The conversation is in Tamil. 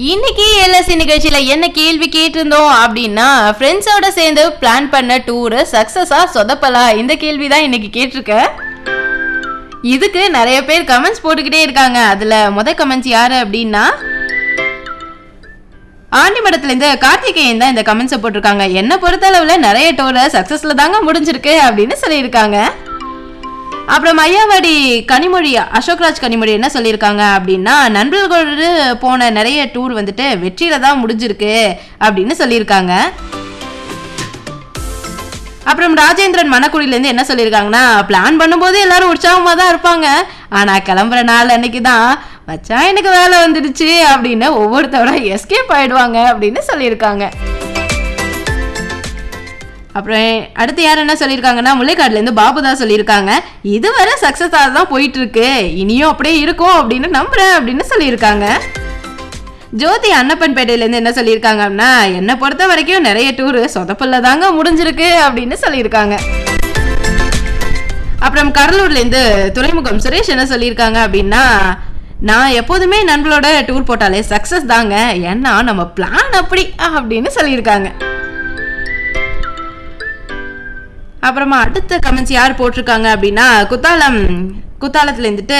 இன்னைக்கு எல்எஸ்சி நிகழ்ச்சியில என்ன கேள்வி கேட்டிருந்தோம் அப்படின்னா ஃப்ரெண்ட்ஸோட சேர்ந்து பிளான் பண்ண டூரு சக்சஸா சொதப்பலா இந்த கேள்வி தான் இன்னைக்கு கேட்டிருக்கேன் இதுக்கு நிறைய பேர் கமெண்ட்ஸ் போட்டுக்கிட்டே இருக்காங்க அதுல முத கமெண்ட்ஸ் யாரு அப்படின்னா ஆண்டிமடத்துல இருந்து கார்த்திகேயன் தான் இந்த கமெண்ட்ஸை போட்டிருக்காங்க என்ன பொறுத்தளவுல நிறைய டூர் சக்சஸ்ல தாங்க முடிஞ்சிருக்கு அப்படின்னு சொல்லியிருக்காங்க அப்புறம் ஐயாவாடி கனிமொழி அசோக்ராஜ் கனிமொழி என்ன சொல்லியிருக்காங்க அப்படின்னா நண்பர்களோடு போன நிறைய டூர் வந்துட்டு வெற்றியில தான் முடிஞ்சிருக்கு அப்படின்னு சொல்லியிருக்காங்க அப்புறம் ராஜேந்திரன் மணக்குடியிலேருந்து என்ன சொல்லியிருக்காங்கன்னா பிளான் பண்ணும்போது எல்லாரும் உற்சாகமாக தான் இருப்பாங்க ஆனால் கிளம்புற நாள் அன்னைக்கு தான் மச்சான் எனக்கு வேலை வந்துடுச்சு அப்படின்னு ஒவ்வொருத்தவரும் எஸ்கேப் ஆயிடுவாங்க அப்படின்னு சொல்லியிருக்காங்க அப்புறம் அடுத்து யார் என்ன சொல்லியிருக்காங்கன்னா முல்லைக்காடுலேருந்து பாபு தான் சொல்லியிருக்காங்க இதுவரை சக்ஸஸாக தான் போயிட்டு இருக்கு இனியும் அப்படியே இருக்கும் அப்படின்னு நம்புறேன் அப்படின்னு சொல்லியிருக்காங்க ஜோதி அன்னப்பன்பேட்டையிலேருந்து என்ன சொல்லியிருக்காங்க அப்படின்னா என்னை பொறுத்த வரைக்கும் நிறைய டூரு சொதப்பல்ல தாங்க முடிஞ்சிருக்கு அப்படின்னு சொல்லியிருக்காங்க அப்புறம் கடலூர்லேருந்து துறைமுகம் சுரேஷ் என்ன சொல்லியிருக்காங்க அப்படின்னா நான் எப்போதுமே நண்பர்களோட டூர் போட்டாலே சக்ஸஸ் தாங்க ஏன்னா நம்ம பிளான் அப்படி அப்படின்னு சொல்லியிருக்காங்க அப்புறமா அடுத்த கமெண்ட்ஸ் யார் போட்டிருக்காங்க அப்படின்னா குத்தாலம் குத்தாலத்துல இருந்துட்டு